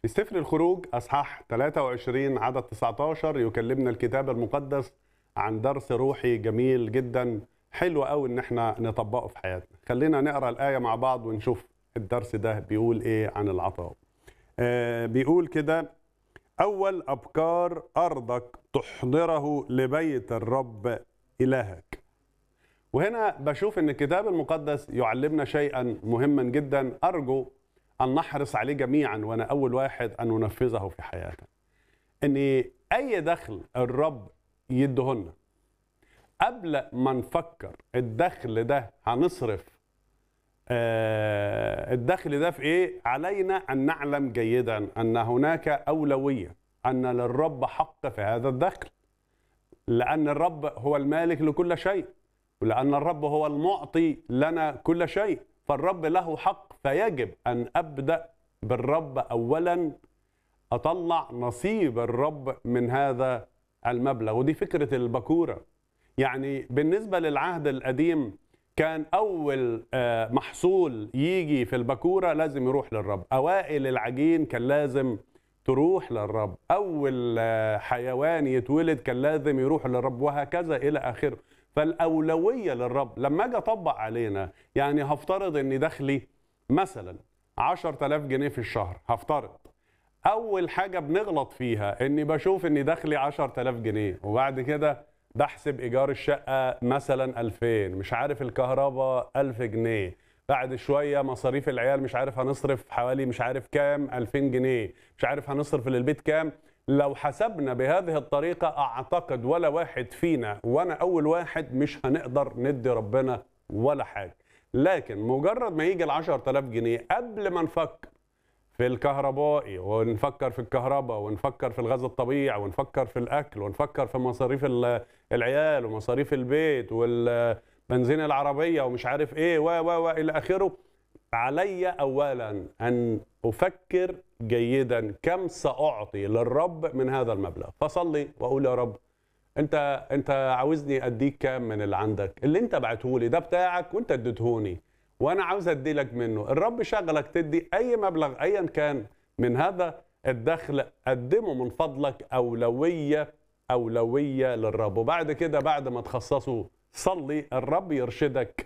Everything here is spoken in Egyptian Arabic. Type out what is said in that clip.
في سفر الخروج اصحاح 23 عدد 19 يكلمنا الكتاب المقدس عن درس روحي جميل جدا حلو قوي ان احنا نطبقه في حياتنا خلينا نقرا الايه مع بعض ونشوف الدرس ده بيقول ايه عن العطاء آه بيقول كده اول ابكار ارضك تحضره لبيت الرب الهك وهنا بشوف ان الكتاب المقدس يعلمنا شيئا مهما جدا ارجو ان نحرص عليه جميعا وانا اول واحد ان ننفذه في حياتنا ان اي دخل الرب يدهن قبل ما نفكر الدخل ده هنصرف آه الدخل ده في ايه علينا ان نعلم جيدا ان هناك اولويه ان للرب حق في هذا الدخل لان الرب هو المالك لكل شيء ولان الرب هو المعطي لنا كل شيء فالرب له حق فيجب ان ابدا بالرب اولا اطلع نصيب الرب من هذا المبلغ ودي فكره البكوره يعني بالنسبه للعهد القديم كان اول محصول يجي في البكوره لازم يروح للرب اوائل العجين كان لازم تروح للرب اول حيوان يتولد كان لازم يروح للرب وهكذا الى اخره فالاولويه للرب لما اجي اطبق علينا يعني هفترض ان دخلي مثلا 10000 جنيه في الشهر هفترض اول حاجه بنغلط فيها اني بشوف اني دخلي 10000 جنيه وبعد كده بحسب ايجار الشقه مثلا 2000 مش عارف الكهرباء 1000 جنيه بعد شويه مصاريف العيال مش عارف هنصرف حوالي مش عارف كام 2000 جنيه مش عارف هنصرف للبيت كام لو حسبنا بهذه الطريقه اعتقد ولا واحد فينا وانا اول واحد مش هنقدر ندي ربنا ولا حاجه لكن مجرد ما يجي ال 10000 جنيه قبل ما نفكر في الكهربائي ونفكر في الكهرباء ونفكر في الغاز الطبيعي ونفكر في الاكل ونفكر في مصاريف العيال ومصاريف البيت والبنزين العربيه ومش عارف ايه و و و الى اخره علي اولا ان افكر جيدا كم ساعطي للرب من هذا المبلغ فصلي واقول يا رب انت انت عاوزني اديك كام من اللي عندك اللي انت بعته لي ده بتاعك وانت اديتهوني وانا عاوز ادي لك منه الرب شغلك تدي اي مبلغ ايا كان من هذا الدخل قدمه من فضلك اولويه اولويه للرب وبعد كده بعد ما تخصصه صلي الرب يرشدك